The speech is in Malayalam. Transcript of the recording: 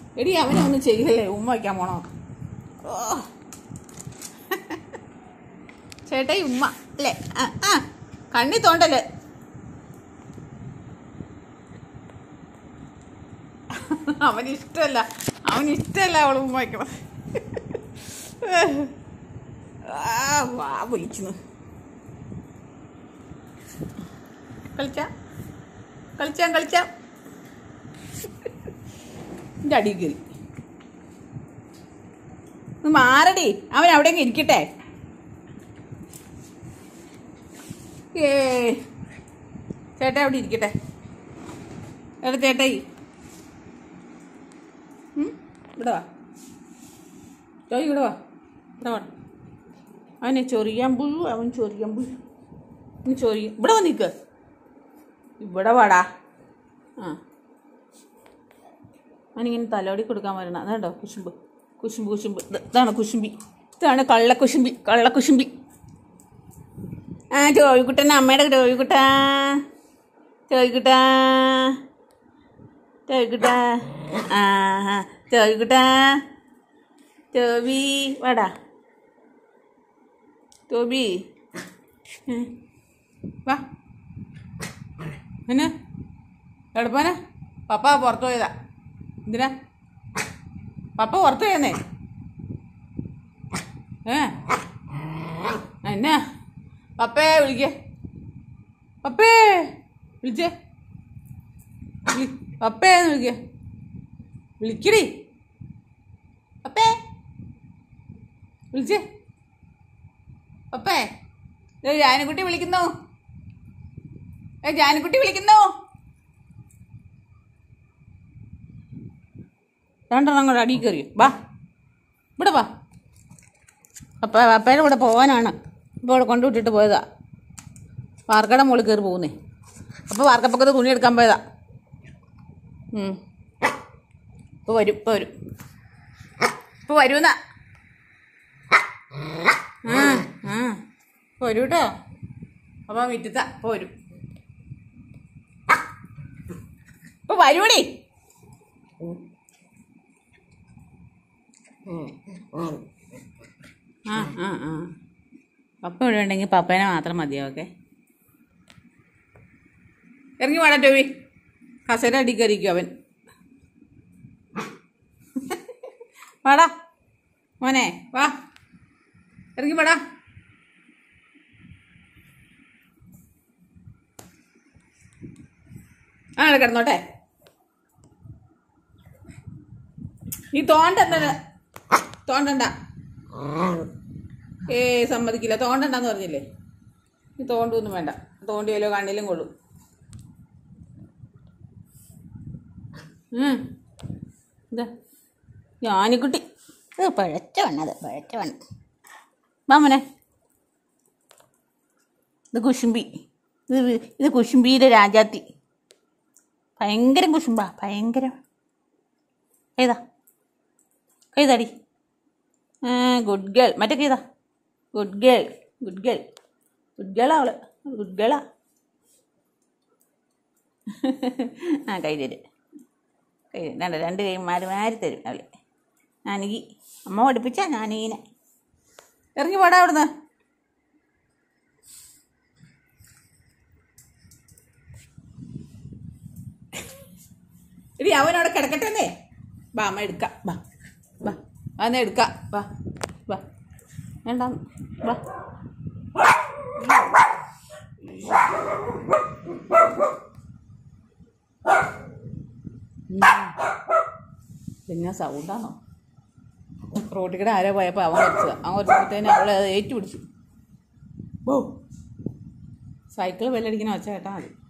എടി അവനെ ഒന്നും ചെയ്യില്ലേ ഉമ്മ വയ്ക്കാൻ പോണോ ഓ. ചേട്ടായി ഉമ്മ അല്ലേ ആ ആ കണ്ണി തോണ്ടല് അവന് ഇഷ്ടമല്ല അവന് ഇഷ്ടമല്ല അവൾ ഉമ്മ വയ്ക്കണം ആ വാ വിളിക്കുന്നു കളിച്ച കളിച്ചാം കളിച്ചാം എൻ്റെ അടി കയറി ഒന്ന് മാറടി അവൻ അവിടെ അങ്ങ് ഇരിക്കട്ടെ ഏ ചേട്ടാ അവിടെ ഇരിക്കട്ടെ എടാ ചേട്ടായി ഉം, ഇവിടെ വാ ചോയ് ഇവിടെ വാ ഇവിടെ വാ അവനെ ചൊറിയാൻ പുഴു അവൻ ചൊറിയാൻ പുഴു നീ ചൊറി ഇവിടെ വന്ന് നിൽക്ക് ഇവിടെ വാടാ ആ അവനിങ്ങനെ തലോടി കൊടുക്കാൻ വരണം അതുണ്ടോ കുശുമ്പ് കുശുമ്പ് കുശുമ്പ് ഇത് ഇതാണ് കുശുമ്പി ഇതാണ് കള്ളക്കുശുമ്പി കള്ളക്കുശുമ്പി ആ ചോയ്ക്കുട്ടൻ അമ്മയുടെ ചോയ്ക്കുട്ടാ ചോയ്ക്കുട്ടാ ചോയ്ക്കുട്ടാ ആ ആ ചോയ്ക്കുട്ടാ ചോബി വാടാ ടോബി ഉം. വാ പിന്നെ എളുപ്പനെ പപ്പ പുറത്തു പോയതാ എന്തിനാ പപ്പ പുറത്തു പോയെന്നേ ഏ എന്നാ പപ്പേ വിളിക്കേ പപ്പേ വിളിച്ചേ വിളി പപ്പേ എന്ന് വിളിക്കേ വിളിക്കടി പപ്പേ വിളിച്ചേ പപ്പേ ദേ ജാനക്കുട്ടി വിളിക്കുന്നു ഏ ജാനക്കുട്ടി വിളിക്കുന്നു രണ്ടെണ്ണം കൂടെ അടിയിൽ കയറിയോ വാ ഇവിടെ വാ പപ്പ പപ്പയുടെ കൂടെ പോകാനാണ് ഇപ്പോൾ ഇവിടെ കൊണ്ടുവിട്ടിട്ട് പോയതാ വാർക്കട മുകളിൽ കയറി പോകുന്നേ അപ്പോൾ വാർക്കപ്പക്കത്ത് തുണി എടുക്കാൻ പോയതാ ഇപ്പോൾ വരും ഇപ്പോൾ വരും ഇപ്പോൾ വരുമെന്നാ ആ ആ ഇപ്പോൾ വരൂ കേട്ടോ അപ്പോൾ വിറ്റത്താ ഇപ്പോൾ വരും ഇപ്പോൾ വരൂടി ആ ആ ആ പപ്പ ഇവിടെ ഉണ്ടെങ്കിൽ പപ്പേനെ മാത്രം മതിയോ ഓക്കെ ഇറങ്ങി വാടാ ടോവി കസേര അടിക്കരിക്കും അവൻ വാടാ മോനെ വാ ഇറങ്ങി വാടാ ആ അവിടെ കിടന്നോട്ടെ നീ തോണ്ടെന്താ തോണ്ടണ്ട ഏ സമ്മതിക്കില്ല തോണ്ടണ്ടെന്ന് പറഞ്ഞില്ലേ നീ തോണ്ടൊന്നും വേണ്ട തോണ്ടിയല്ലോ കണ്ണിലും കൊള്ളും ഉം. എന്താ ഞാനിക്കുട്ടി ഇത് പഴച്ച വണ്ണത് പഴച്ച വണ്ണം മാമനെ ഇത് കുശുമ്പി ഇത് വി- ഇത് കുശുമ്പിയുടെ രാജാത്തി ഭയങ്കര കുശുമ്പാ ഭയങ്കര ഏതാ കൈതാടി ഗുഡ് ഗേൾ മറ്റേ കൈതാ good girl good girl good ഗേളാ അവള് ഗുഡ് ഗേളാ ആ കൈ തരും കൈ തരും രണ്ട് രണ്ട് കൈ മാറി മാറി തരും അവള് ഞാനീ അമ്മ പഠിപ്പിച്ച ഞാനീനെ ഇറങ്ങി പോടാ അവിടുന്ന് ഇനി അവനവിടെ കിടക്കട്ടെന്നേ വാ അമ്മ എടുക്കാം വാ വാ അന്ന് എടുക്കാം വാ വാ വേണ്ട വാ പിന്നെ സൗണ്ടാണോ റോട്ടിൽ കൂടെ ആരോ പോയപ്പോൾ അവൻ കുറച്ചത് അവൻ കുറച്ചപ്പോഴത്തേന് അവളെ അത് ഏറ്റുപിടിച്ചു ഓ സൈക്കിൾ ബെല്ലടിക്കുന്ന ഒച്ച കേട്ടാൽ മതി